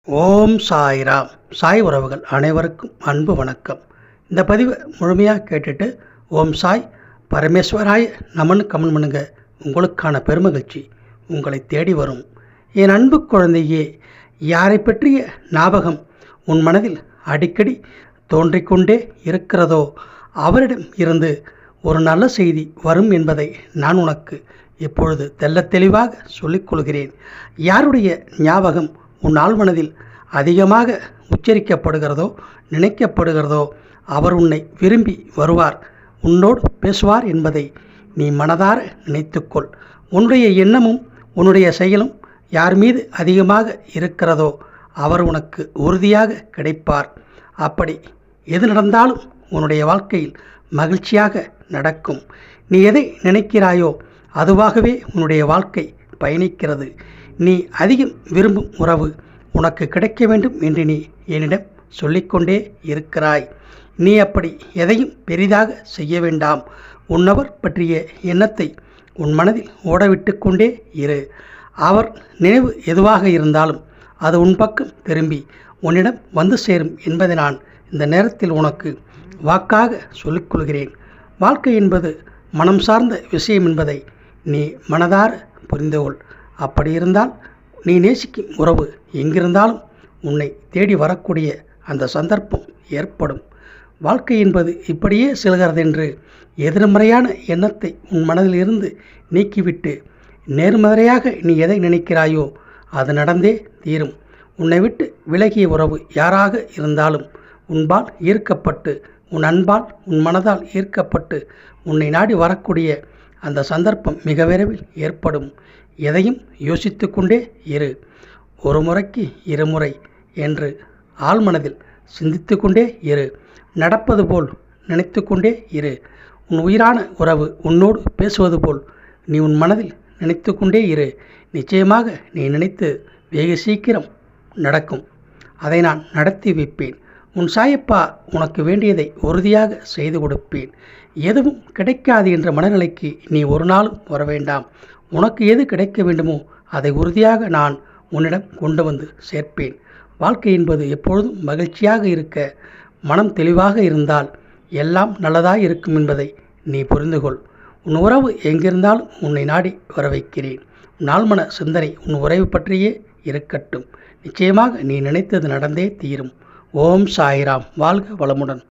ஓம் சாய்ராம் சாய் உறவுகள் அனைவருக்கும் அன்பு வணக்கம் இந்த பதிவை முழுமையாக கேட்டுட்டு ஓம் சாய் பரமேஸ்வராய நமன்னு கமெண்ட் பண்ணுங்க உங்களுக்கான பெருமகிழ்ச்சி உங்களை தேடி வரும் என் அன்பு குழந்தையே யாரை பற்றிய ஞாபகம் உன் மனதில் அடிக்கடி தோன்றிக்கொண்டே இருக்கிறதோ அவரிடம் இருந்து ஒரு நல்ல செய்தி வரும் என்பதை நான் உனக்கு இப்பொழுது தெள்ளத் தெளிவாக சொல்லிக் கொள்கிறேன் யாருடைய ஞாபகம் உன் ஆழ்மனதில் அதிகமாக உச்சரிக்கப்படுகிறதோ நினைக்கப்படுகிறதோ அவர் உன்னை விரும்பி வருவார் உன்னோடு பேசுவார் என்பதை நீ மனதார நினைத்துக்கொள் உன்னுடைய எண்ணமும் உன்னுடைய செயலும் யார் மீது அதிகமாக இருக்கிறதோ அவர் உனக்கு உறுதியாக கிடைப்பார் அப்படி எது நடந்தாலும் உன்னுடைய வாழ்க்கையில் மகிழ்ச்சியாக நடக்கும் நீ எதை நினைக்கிறாயோ அதுவாகவே உன்னுடைய வாழ்க்கை பயணிக்கிறது நீ அதிகம் விரும்பும் உறவு உனக்கு கிடைக்க வேண்டும் என்று நீ என்னிடம் சொல்லிக்கொண்டே இருக்கிறாய் நீ அப்படி எதையும் பெரிதாக செய்ய வேண்டாம் உன்னவர் பற்றிய எண்ணத்தை உன் மனதில் ஓடவிட்டு கொண்டே இரு அவர் நினைவு எதுவாக இருந்தாலும் அது உன் பக்கம் திரும்பி உன்னிடம் வந்து சேரும் என்பதை நான் இந்த நேரத்தில் உனக்கு வாக்காக சொல்லிக்கொள்கிறேன் வாழ்க்கை என்பது மனம் சார்ந்த விஷயம் என்பதை நீ மனதார புரிந்து கொள் அப்படி இருந்தால் நீ நேசிக்கும் உறவு எங்கிருந்தாலும் உன்னை தேடி வரக்கூடிய அந்த சந்தர்ப்பம் ஏற்படும் வாழ்க்கை என்பது இப்படியே செல்கிறதென்று எதிர்மறையான எண்ணத்தை உன் மனதில் இருந்து நீக்கிவிட்டு நேர்மறையாக நீ எதை நினைக்கிறாயோ அது நடந்தே தீரும் உன்னை விட்டு விலகிய உறவு யாராக இருந்தாலும் உன்பால் ஈர்க்கப்பட்டு உன் அன்பால் உன் மனதால் ஈர்க்கப்பட்டு உன்னை நாடி வரக்கூடிய அந்த சந்தர்ப்பம் மிக விரைவில் ஏற்படும் எதையும் யோசித்து கொண்டே இரு ஒரு முறைக்கு இருமுறை என்று ஆழ்மனதில் சிந்தித்து கொண்டே இரு நடப்பது போல் நினைத்து கொண்டே இரு உன் உயிரான உறவு உன்னோடு பேசுவது போல் நீ உன் மனதில் நினைத்து கொண்டே இரு நிச்சயமாக நீ நினைத்து வெகு சீக்கிரம் நடக்கும் அதை நான் நடத்தி வைப்பேன் உன் சாயப்பா உனக்கு வேண்டியதை உறுதியாக செய்து கொடுப்பேன் எதுவும் கிடைக்காது என்ற மனநிலைக்கு நீ ஒரு நாளும் வர வேண்டாம் உனக்கு எது கிடைக்க வேண்டுமோ அதை உறுதியாக நான் உன்னிடம் கொண்டு வந்து சேர்ப்பேன் வாழ்க்கை என்பது எப்பொழுதும் மகிழ்ச்சியாக இருக்க மனம் தெளிவாக இருந்தால் எல்லாம் நல்லதாய் இருக்கும் என்பதை நீ புரிந்து கொள் உன் உறவு எங்கிருந்தாலும் உன்னை நாடி வர வைக்கிறேன் உன் ஆழ்மன சிந்தனை உன் உறவு பற்றியே இருக்கட்டும் நிச்சயமாக நீ நினைத்தது நடந்தே தீரும் ஓம் சாய்ராம் வாழ்க வளமுடன்